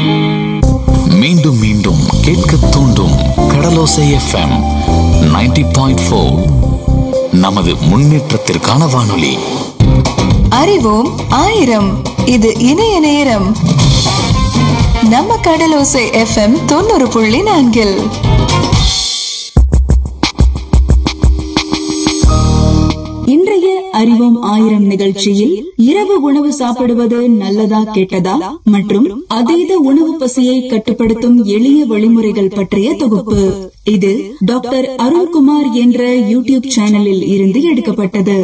மீண்டும் மீண்டும் கேட்க தூண்டும் கடலோசை எஃப்எம் 90.4 பாயிண்ட் நமது முன்னேற்றத்திற்கான வானொலி அறிவோம் ஆயிரம் இது இணைய நேரம் நம்ம கடலோசை எஃப்எம் தொண்ணூறு புள்ளி நான்கில் இன்றைய அறிவோம் ஆயிரம் நிகழ்ச்சியில் இரவு உணவு சாப்பிடுவது நல்லதா கெட்டதா மற்றும் அதீத உணவு பசியை கட்டுப்படுத்தும் எளிய வழிமுறைகள் பற்றிய தொகுப்பு இது டாக்டர் அருண்குமார் என்ற யூடியூப் சேனலில் இருந்து எடுக்கப்பட்டது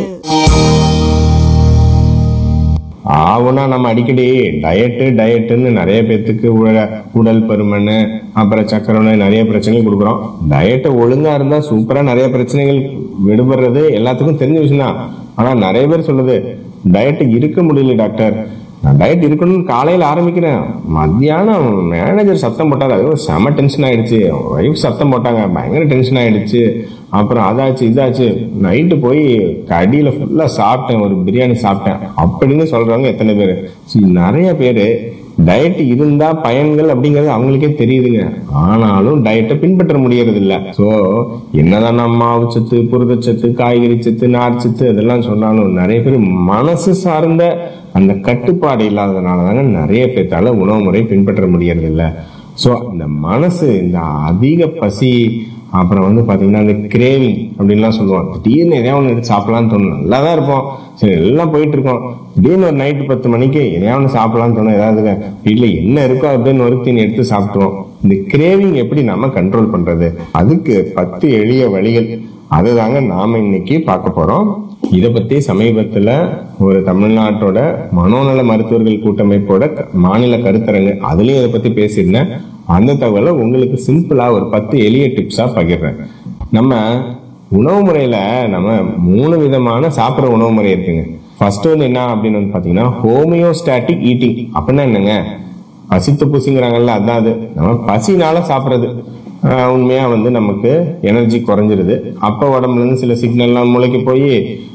ஆவுனா நம்ம அடிக்கடி டயட்டு டயட்டுன்னு நிறைய பேர்த்துக்கு உட- உடல் பருமன் அப்புறம் சக்கரை நோய் நிறைய பிரச்சனைகள் கொடுக்குறோம் டயட்டு ஒழுங்கா இருந்தா சூப்பரா நிறைய பிரச்சனைகள் விடுபடுறது எல்லாத்துக்கும் தெரிஞ்ச விஷயம் தான் ஆனா நிறைய பேர் சொல்லுது டயட் இருக்க முடியல டாக்டர் நான் டயட் இருக்கணும்னு காலையில ஆரம்பிக்கிறேன் மத்தியானம் மேனேஜர் சத்தம் போட்டாரு அது செம டென்ஷன் ஆயிடுச்சு ஒய்ஃப் சத்தம் போட்டாங்க பயங்கர டென்ஷன் ஆயிடுச்சு அப்புறம் அதாச்சு இதாச்சு நைட்டு போய் கடியில ஃபுல்லா சாப்பிட்டேன் ஒரு பிரியாணி சாப்பிட்டேன் அப்படின்னு சொல்றவங்க எத்தனை பேர் நிறைய பேர் டயட் இருந்தா பயன்கள் அப்படிங்கிறது அவங்களுக்கே தெரியுதுங்க ஆனாலும் டயட்டை பின்பற்ற முடியறது இல்ல சோ என்னதான் நம்ம மாவு சத்து புரதச்சத்து காய்கறி சத்து நார் சத்து அதெல்லாம் சொன்னாலும் நிறைய பேர் மனசு சார்ந்த அந்த கட்டுப்பாடு இல்லாததுனால தாங்க நிறைய பேர்த்தால உணவு முறை பின்பற்ற முடியறது இல்ல சோ இந்த மனசு இந்த அதிக பசி அப்புறம் வந்து பாத்தீங்கன்னா இந்த கிரேவிங் அப்படின்லாம் சொல்லுவாங்க திடீர்னு எதையா ஒன்று எடுத்து சாப்பிடலாம்னு தோணும் நல்லா தான் இருப்போம் சரி எல்லாம் போயிட்டு இருக்கோம் திடீர்னு ஒரு நைட்டு பத்து மணிக்கு எதையா ஒன்று சாப்பிடலாம்னு தோணும் ஏதாவது வீட்டில் என்ன இருக்கோ அப்படின்னு ஒரு தீனி எடுத்து சாப்பிட்டுருவோம் இந்த கிரேவிங் எப்படி நம்ம கண்ட்ரோல் பண்றது அதுக்கு பத்து எளிய வழிகள் அதுதாங்க நாம இன்னைக்கு பார்க்க போறோம் இத பத்தி சமீபத்துல ஒரு தமிழ்நாட்டோட மனோநல மருத்துவர்கள் கூட்டமைப்போட க- மாநில கருத்தரங்கு அதுலயும் இதை பத்தி பேசியிருந்தேன் அந்த தகவலை உங்களுக்கு சிம்பிளா ஒரு பத்து எளிய டிப்ஸா பகிர்றேன் நம்ம உணவு முறையில நம்ம மூணு விதமான சாப்பிட்ற உணவு முறை இருக்குங்க ஃபர்ஸ்ட் வந்து என்ன அப்படின்னு வந்து பாத்தீங்கன்னா ஹோமியோஸ்டாட்டிக் ஈட்டிங் அப்படின்னா என்னங்க பசித்து பூசிங்கிறாங்கல்ல அதான் அது நம்ம பசினால சாப்பிட்றது ஆஹ் உண்மையா வந்து நமக்கு எனர்ஜி குறைஞ்சிருது அப்ப உடம்புல இருந்து சில சிக்னல்லாம் மூளைக்கு போய்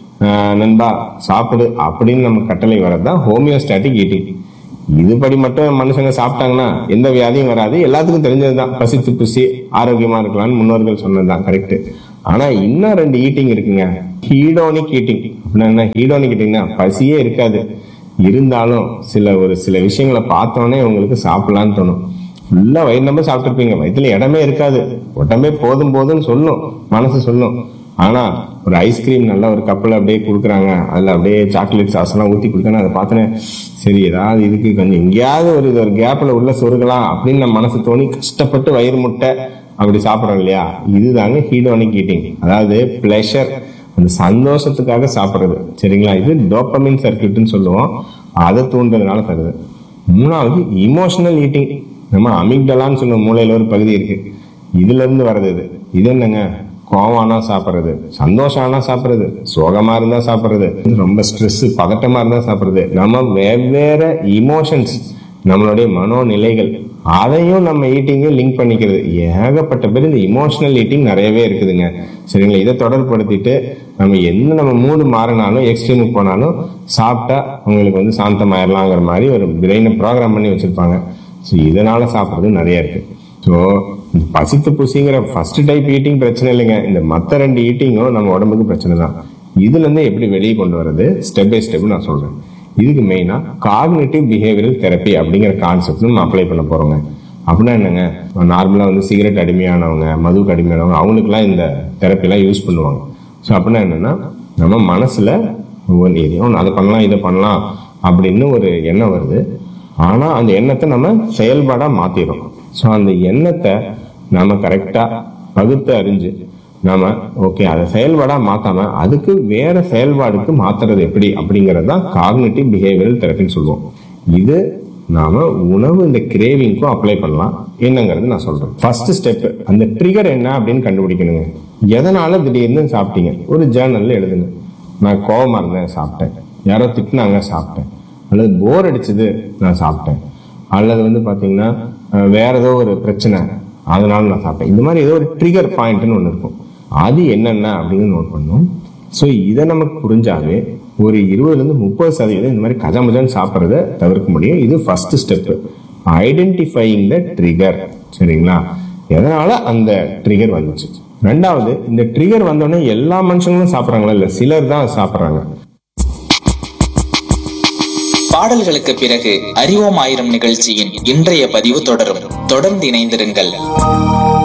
நண்பா சாப்பிடு அப்படின்னு நம்ம கட்டளை வரதுதான் ஹோமியோஸ்டாட்டிக் ஈட்டிங் இதுபடி மட்டும் மனுஷங்க சாப்பிட்டாங்கன்னா எந்த வியாதியும் வராது எல்லாத்துக்கும் தெரிஞ்சதுதான் பசித்து புசி ஆரோக்கியமா இருக்கலாம்னு முன்னோர்கள் சொன்னதுதான் கரெக்ட் ஆனா இன்னும் ரெண்டு ஈட்டிங் இருக்குங்க ஹீடோனிக் ஈட்டிங் அப்படின்னா என்ன ஹீடோனிக் ஈட்டிங்னா பசியே இருக்காது இருந்தாலும் சில ஒரு சில விஷயங்களை பார்த்தோன்னே உங்களுக்கு சாப்பிடலான்னு தோணும் ஃபுல்லா வயிறு நம்ம சாப்பிட்டுருப்பீங்க வயிற்றுல இடமே இருக்காது உடம்பே போதும் போதும்னு சொல்லும் மனசு சொல்லும் ஆனா ஒரு ஐஸ்கிரீம் நல்ல ஒரு கப்பில் அப்படியே கொடுக்குறாங்க அதுல அப்படியே சாக்லேட் சாஸ் எல்லாம் ஊத்தி கொடுத்தேன்னா அதை பார்த்தோன்னே சரி ஏதாவது இதுக்கு கொஞ்சம் எங்கேயாவது ஒரு இது ஒரு கேப்ல உள்ள சொருகலாம் அப்படின்னு நம்ம மனசு தோணி கஷ்டப்பட்டு வயிறு முட்டை அப்படி சாப்பிடுறோம் இல்லையா இதுதாங்க ஹீடோனிக் ஈட்டிங் அதாவது பிளஷர் அந்த சந்தோஷத்துக்காக சாப்பிடுறது சரிங்களா இது டோப்பமின் சர்க்கியூட்னு சொல்லுவோம் அதை தூண்டுறதுனால தருது மூணாவது இமோஷனல் ஈட்டிங் நம்ம அமிக்டலான்னு சொல்லுவோம் மூளையில ஒரு பகுதி இருக்கு இதுல இருந்து வர்றது இது இது என்னங்க கோவம் ஆனா சாப்பிடுறது சந்தோஷம் ஆனா சாப்பிடுறது சோகமா இருந்தா சாப்பிடுறது ரொம்ப ஸ்ட்ரெஸ் பதட்டமா இருந்தா சாப்பிடுறது நம்ம வெவ்வேறு இமோஷன்ஸ் நம்மளுடைய மனோநிலைகள் அதையும் நம்ம ஈட்டிங்கும் லிங்க் பண்ணிக்கிறது ஏகப்பட்ட பேர் இந்த இமோஷனல் ஈட்டிங் நிறையவே இருக்குதுங்க சரிங்களா இதை தொடர்படுத்திட்டு நம்ம என்ன நம்ம மூடு மாறினாலும் எக்ஸ்ட்ரீமுக்கு போனாலும் சாப்பிட்டா உங்களுக்கு வந்து சாந்தமாயிரலாங்கிற மாதிரி ஒரு பிரெயினை ப்ரோக்ராம் பண்ணி வச்சிருப்பாங்க ஸோ இதனால சாப்பிட்றது நிறைய இருக்கு ஸோ இந்த பசித்து புசிங்கிற ஃபர்ஸ்ட் டைப் ஈட்டிங் பிரச்சனை இல்லைங்க இந்த மற்ற ரெண்டு ஈட்டிங்கும் நம்ம உடம்புக்கு பிரச்சனை தான் இதுல இருந்து எப்படி வெளியே கொண்டு வர்றது ஸ்டெப் பை ஸ்டெப் நான் சொல்றேன் இதுக்கு மெயினா காக்னேட்டிவ் பிஹேவியரல் தெரப்பி அப்படிங்கிற கான்செப்ட் நம்ம அப்ளை பண்ண போறோங்க அப்படின்னா என்னங்க நார்மலா வந்து சிகரெட் அடிமையானவங்க மதுவுக்கு அடிமையானவங்க அவங்களுக்குலாம் இந்த தெரப்பிலாம் யூஸ் பண்ணுவாங்க ஸோ அப்படின்னா என்னன்னா நம்ம மனசுல ஒவ்வொரு எதையோ ஒண்ணு அதை பண்ணலாம் இதை பண்ணலாம் அப்படின்னு ஒரு எண்ணம் வருது ஆனா அந்த எண்ணத்தை நம்ம செயல்பாடா மாத்திடுறோம் ஸோ அந்த எண்ணத்தை நம்ம கரெக்டா பகுத்து அறிஞ்சு நாம ஓகே அதை செயல்பாடா மாத்தாம அதுக்கு வேற செயல்பாடுக்கு மாத்துறது எப்படி அப்படிங்கறது தான் காக்னிட்டிவ் பிஹேவியரல் தெரப்பின்னு சொல்லுவோம் இது நாம உணவு இந்த கிரேவிங்க்கும் அப்ளை பண்ணலாம் என்னங்கிறது நான் சொல்றேன் ஃபர்ஸ்ட் ஸ்டெப் அந்த ட்ரிகர் என்ன அப்படின்னு கண்டுபிடிக்கணுங்க எதனால திடீர்னு சாப்பிட்டீங்க ஒரு ஜேர்னல்ல எழுதுங்க நான் கோவமா இருந்தேன் சாப்பிட்டேன் யாரோ திட்டினாங்க சாப்பிட்டேன் அல்லது போர் அடிச்சது நான் சாப்பிட்டேன் அல்லது வந்து பாத்தீங்கன்னா அஹ், வேற ஏதோ ஒரு பிரச்சனை அதனால நான் சாப்பிட்டேன் இந்த மாதிரி ஏதோ ஒரு ட்ரிகர் பாயிண்ட்னு ஒன்று இருக்கும் அது என்னென்ன அப்படின்னு நோட் பண்ணணும் ஸோ இதை நமக்கு புரிஞ்சாவே ஒரு இருபதுல இருந்து முப்பது சதவீதம் இந்த மாதிரி கஜமஜான்னு சாப்பிட்றத தவிர்க்க முடியும் இது first step identifying the trigger சரிங்களா எதனால அந்த ட்ரிகர் வந்துச்சு ரெண்டாவது இந்த ட்ரிகர் வந்தோடனே எல்லா மனுஷங்களும் சாப்பிட்றாங்களா இல்ல சிலர் தான் சாப்பிட்றாங்க பாடல்களுக்கு பிறகு அறிவோம் ஆயிரம் நிகழ்ச்சியின் இன்றைய பதிவு தொடரும் தொடர்ந்து இணைந்திருங்கள்